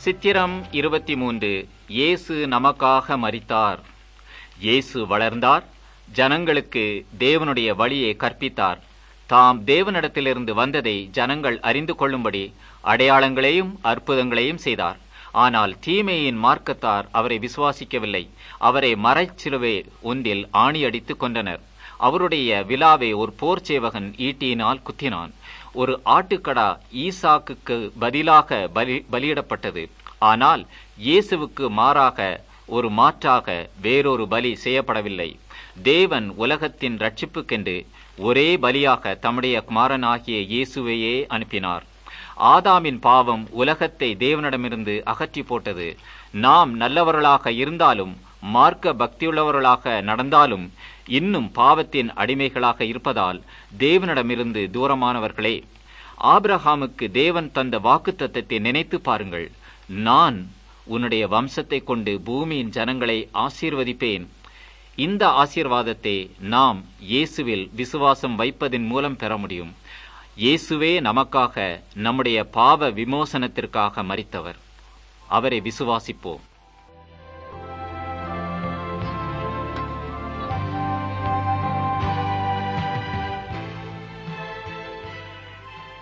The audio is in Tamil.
சித்திரம் இருபத்தி மூன்று இயேசு நமக்காக மரித்தார் இயேசு வளர்ந்தார் ஜனங்களுக்கு தேவனுடைய வழியை கற்பித்தார் தாம் தேவனிடத்திலிருந்து வந்ததை ஜனங்கள் அறிந்து கொள்ளும்படி அடையாளங்களையும் அற்புதங்களையும் செய்தார் ஆனால் தீமையின் மார்க்கத்தார் அவரை விசுவாசிக்கவில்லை அவரை மறைச்சிலுவை ஒன்றில் ஆணியடித்துக் கொண்டனர் அவருடைய விழாவை ஒரு போர் சேவகன் ஈட்டியினால் குத்தினான் ஒரு ஆட்டுக்கடா ஈசாக்குக்கு பதிலாக பலி பலியிடப்பட்டது ஆனால் இயேசுவுக்கு மாறாக ஒரு மாற்றாக வேறொரு பலி செய்யப்படவில்லை தேவன் உலகத்தின் ரட்சிப்புக்கென்று ஒரே பலியாக தம்முடைய குமாரனாகிய இயேசுவையே அனுப்பினார் ஆதாமின் பாவம் உலகத்தை தேவனிடமிருந்து அகற்றி போட்டது நாம் நல்லவர்களாக இருந்தாலும் மார்க்க பக்தியுள்ளவர்களாக நடந்தாலும் இன்னும் பாவத்தின் அடிமைகளாக இருப்பதால் தேவனிடமிருந்து தூரமானவர்களே ஆபிரஹாமுக்கு தேவன் தந்த வாக்குத்தத்தத்தை நினைத்து பாருங்கள் நான் உன்னுடைய வம்சத்தை கொண்டு பூமியின் ஜனங்களை ஆசீர்வதிப்பேன் இந்த ஆசீர்வாதத்தை நாம் இயேசுவில் விசுவாசம் வைப்பதின் மூலம் பெற முடியும் இயேசுவே நமக்காக நம்முடைய பாவ விமோசனத்திற்காக மறித்தவர் அவரை விசுவாசிப்போம்